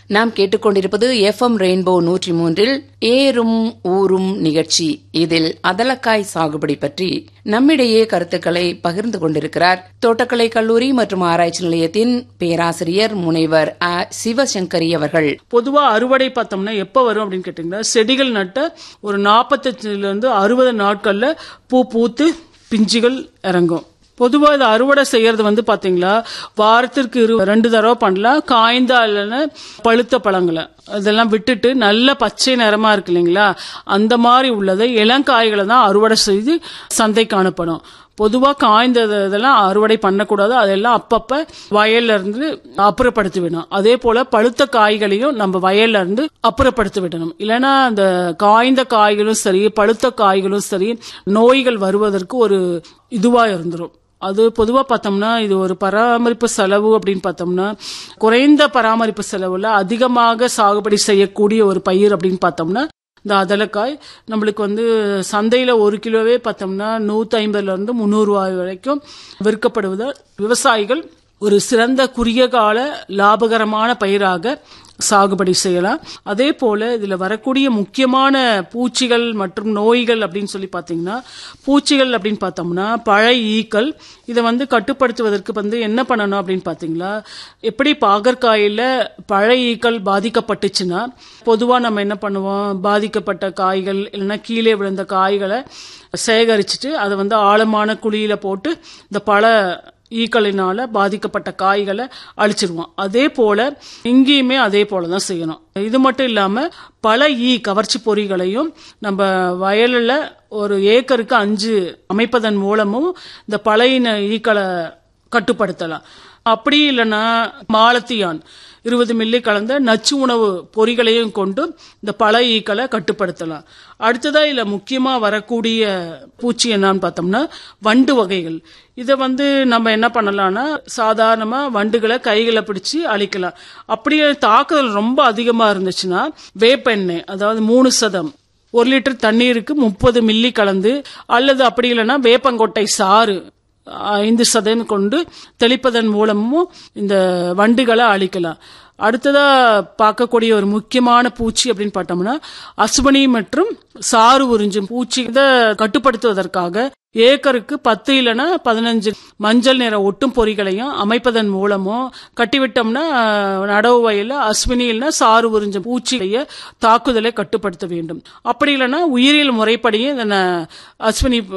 நாம் கேட்டுக்கொண்டிருப்பது F M rainbow நூற்றி மூன்றில் ஏறும் ஊரும் நிகழ்ச்சி இதில் அதலக்காய் சாகுபடி பற்றி நம்மிடையே கருத்துக்களை பகிர்ந்து கொண்டிருக்கிறார் தோட்டக்கலை கல்லூரி மற்றும் ஆராய்ச்சி நிலையத்தின் பேராசிரியர் முனைவர் அ சிவசங்கரி அவர்கள் பொதுவா அறுவடை பார்த்தோம்னா எப்ப வரும் அப்படின்னு கேட்டீங்கன்னா செடிகள் நட்ட ஒரு நாற்பத்தஞ்சுல இருந்து அறுபது நாட்கள்ல பூ பூத்து பிஞ்சுகள் இறங்கும் பொதுவா இது அறுவடை செய்யறது வந்து பாத்தீங்களா வாரத்திற்கு இரு ரெண்டு தடவை பண்ணலாம் காய்ந்த இல்லைன்னா பழுத்த பழங்களை இதெல்லாம் விட்டுட்டு நல்ல பச்சை நிறமா இருக்கு இல்லைங்களா அந்த மாதிரி உள்ளதை இளங்காய்களை தான் அறுவடை செய்து சந்தை காணப்படும் பொதுவா காய்ந்த இதெல்லாம் அறுவடை பண்ணக்கூடாது அதெல்லாம் அப்பப்ப வயல்ல இருந்து அப்புறப்படுத்தி விடணும் அதே போல பழுத்த காய்களையும் நம்ம வயல்ல இருந்து அப்புறப்படுத்தி விடணும் இல்லைன்னா அந்த காய்ந்த காய்களும் சரி பழுத்த காய்களும் சரி நோய்கள் வருவதற்கு ஒரு இதுவா இருந்துரும் அது பொதுவா பார்த்தோம்னா இது ஒரு பராமரிப்பு செலவு அப்படின்னு பார்த்தோம்னா குறைந்த பராமரிப்பு செலவுல அதிகமாக சாகுபடி செய்யக்கூடிய ஒரு பயிர் அப்படின்னு பார்த்தோம்னா இந்த அதலக்காய் நம்மளுக்கு வந்து சந்தையில ஒரு கிலோவே பார்த்தோம்னா நூத்தி ஐம்பதுல இருந்து முந்நூறு ரூபாய் வரைக்கும் விற்கப்படுவதால் விவசாயிகள் ஒரு சிறந்த குறுகிய கால லாபகரமான பயிராக சாகுபடி செய்யலாம் அதே போல இதுல வரக்கூடிய முக்கியமான பூச்சிகள் மற்றும் நோய்கள் அப்படின்னு சொல்லி பாத்தீங்கன்னா பூச்சிகள் அப்படின்னு பார்த்தோம்னா பழ ஈக்கள் இதை வந்து கட்டுப்படுத்துவதற்கு வந்து என்ன பண்ணணும் அப்படின்னு பாத்தீங்களா எப்படி பாகற்காயில பழ ஈக்கள் பாதிக்கப்பட்டுச்சுன்னா பொதுவா நம்ம என்ன பண்ணுவோம் பாதிக்கப்பட்ட காய்கள் இல்லைன்னா கீழே விழுந்த காய்களை சேகரிச்சுட்டு அதை வந்து ஆழமான குழியில போட்டு இந்த பழ ஈக்களினால பாதிக்கப்பட்ட காய்களை அழிச்சிருவோம் அதே போல இங்கேயுமே அதே போல தான் செய்யணும் இது மட்டும் இல்லாம பல ஈ கவர்ச்சி பொறிகளையும் நம்ம வயலில் ஒரு ஏக்கருக்கு அஞ்சு அமைப்பதன் மூலமும் இந்த பழையின ஈக்களை கட்டுப்படுத்தலாம் அப்படி இல்லைன்னா மாலத்தியான் இருபது மில்லி கலந்த நச்சு உணவு பொறிகளையும் கொண்டு இந்த பல ஈக்களை கட்டுப்படுத்தலாம் அடுத்ததா இல்ல முக்கியமா வரக்கூடிய பூச்சி என்னன்னு பார்த்தோம்னா வண்டு வகைகள் இதை வந்து நம்ம என்ன பண்ணலாம்னா சாதாரணமா வண்டுகளை கைகளை பிடிச்சு அழிக்கலாம் அப்படியே தாக்குதல் ரொம்ப அதிகமா இருந்துச்சுன்னா வேப்பெண்ணெய் அதாவது மூணு சதம் ஒரு லிட்டர் தண்ணீருக்கு முப்பது மில்லி கலந்து அல்லது அப்படி இல்லைன்னா வேப்பங்கொட்டை சாறு ஐந்து சதவீதம் கொண்டு தெளிப்பதன் மூலமும் இந்த வண்டுகளை அழிக்கலாம் அடுத்ததா பார்க்கக்கூடிய ஒரு முக்கியமான பூச்சி அப்படின்னு பார்த்தோம்னா அசுவனி மற்றும் சாறு உறிஞ்சும் பூச்சி இதை கட்டுப்படுத்துவதற்காக ஏக்கருக்கு பத்து இல்லைன்னா பதினஞ்சு மஞ்சள் நிற ஒட்டும் பொறிகளையும் அமைப்பதன் மூலமும் கட்டிவிட்டோம்னா நடவு வயல்ல அஸ்வினி இல்லைன்னா சாறு உறிஞ்சும் பூச்சிய தாக்குதலை கட்டுப்படுத்த வேண்டும் அப்படி இல்லைன்னா உயிரியல் முறைப்படியும் இதனை அஸ்வினி